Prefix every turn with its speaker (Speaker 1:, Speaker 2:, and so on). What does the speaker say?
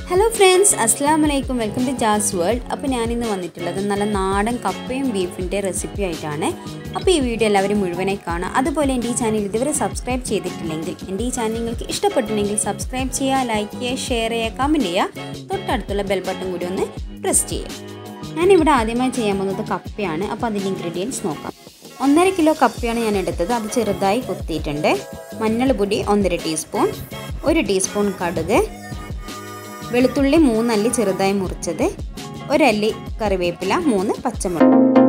Speaker 1: hello friends അസ്സാം വലൈക്കും welcome to jazz world അപ്പോൾ ഞാനിന്ന് വന്നിട്ടുള്ളത് നല്ല നാടൻ കപ്പയും ബീഫിൻ്റെ റെസിപ്പി ആയിട്ടാണ് അപ്പോൾ ഈ വീഡിയോ എല്ലാവരും മുഴുവനായി കാണുക അതുപോലെ എൻ്റെ ഈ ചാനൽ ഇതുവരെ സബ്സ്ക്രൈബ് ചെയ്തിട്ടില്ലെങ്കിൽ എൻ്റെ ഈ ചാനൽ നിങ്ങൾക്ക് ഇഷ്ടപ്പെട്ടിട്ടുണ്ടെങ്കിൽ സബ്സ്ക്രൈബ് ചെയ്യുക ലൈക്ക് ചെയ്യുക ഷെയർ ചെയ്യുക കമൻറ്റ് ചെയ്യുക തൊട്ടടുത്തുള്ള ബെൽ ബട്ടൺ കൂടി ഒന്ന് പ്രസ് ചെയ്യുക ഞാനിവിടെ ആദ്യമായി ചെയ്യാൻ പോകുന്നത് കപ്പയാണ് അപ്പോൾ അതിൻ്റെ ഇൻഗ്രീഡിയൻസ് നോക്കാം ഒന്നര കിലോ കപ്പയാണ് ഞാൻ എടുത്തത് അത് ചെറുതായി കുത്തിയിട്ടുണ്ട് മഞ്ഞൾ പൊടി ഒന്നര ടീസ്പൂൺ ഒരു ടീസ്പൂൺ കടുക് വെളുത്തുള്ളി മൂന്നല്ലി ചെറുതായി മുറിച്ചത് ഒരല്ലി കറിവേപ്പില മൂന്ന് പച്ചമുളക്